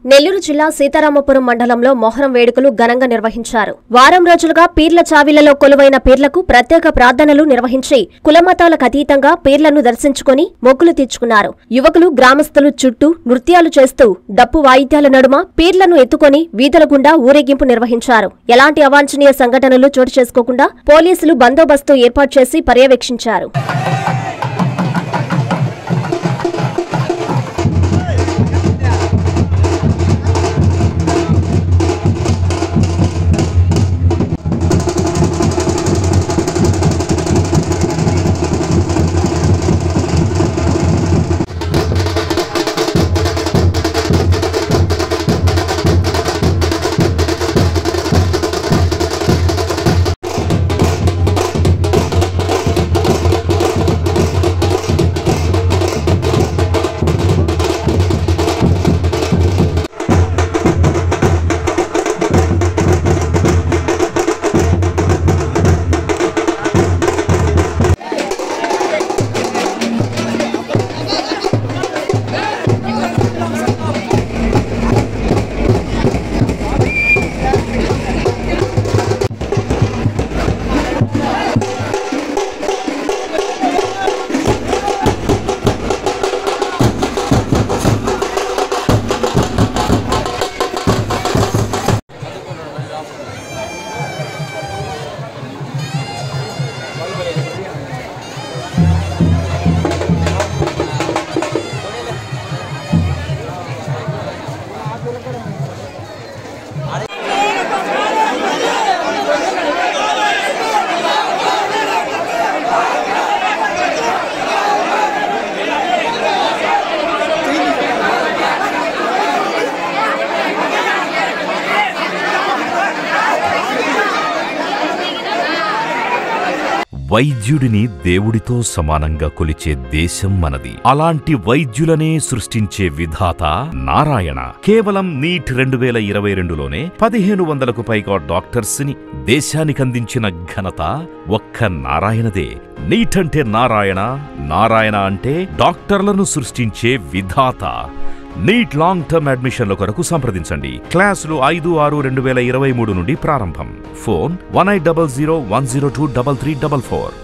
నెల్లూరు జిల్లా సీతారామపురం మండలంలో మొహరం వేడుకలు ఘనంగా నిర్వహించారు వారం రోజులుగా పీర్ల చావిలలో కొలువైన పీర్లకు ప్రత్యేక ప్రార్థనలు నిర్వహించి కులమతాలకు అతీతంగా పీర్లను దర్శించుకుని మొక్కులు తీర్చుకున్నారు యువకులు గ్రామస్తులు చుట్టూ నృత్యాలు చేస్తూ డప్పు వాయిద్యాల నడుమ పీర్లను ఎత్తుకొని వీధుల గుండా ఊరేగింపు నిర్వహించారు ఎలాంటి అవాంఛనీయ సంఘటనలు చోటు చేసుకోకుండా పోలీసులు బందోబస్తు ఏర్పాటు చేసి పర్యవేక్షించారు వైద్యుడిని దేవుడితో సమానంగా కొలిచే దేశం మనది అలాంటి వైద్యులనే సృష్టించే విధాత నారాయణ కేవలం నీట్ రెండు వేల ఇరవై రెండులోనే పదిహేను వందలకు పైగా డాక్టర్స్ ని దేశానికి అందించిన ఘనత ఒక్క నారాయణదే నీట్ అంటే నారాయణ నారాయణ అంటే డాక్టర్లను సృష్టించే విధాత నీట్ లాంగ్ టర్మ్ అడ్మిషన్ల కొరకు సంప్రదించండి క్లాసులు ఐదు ఆరు రెండు వేల ఇరవై మూడు నుండి ప్రారంభం phone one eight double zero one zero two double three double four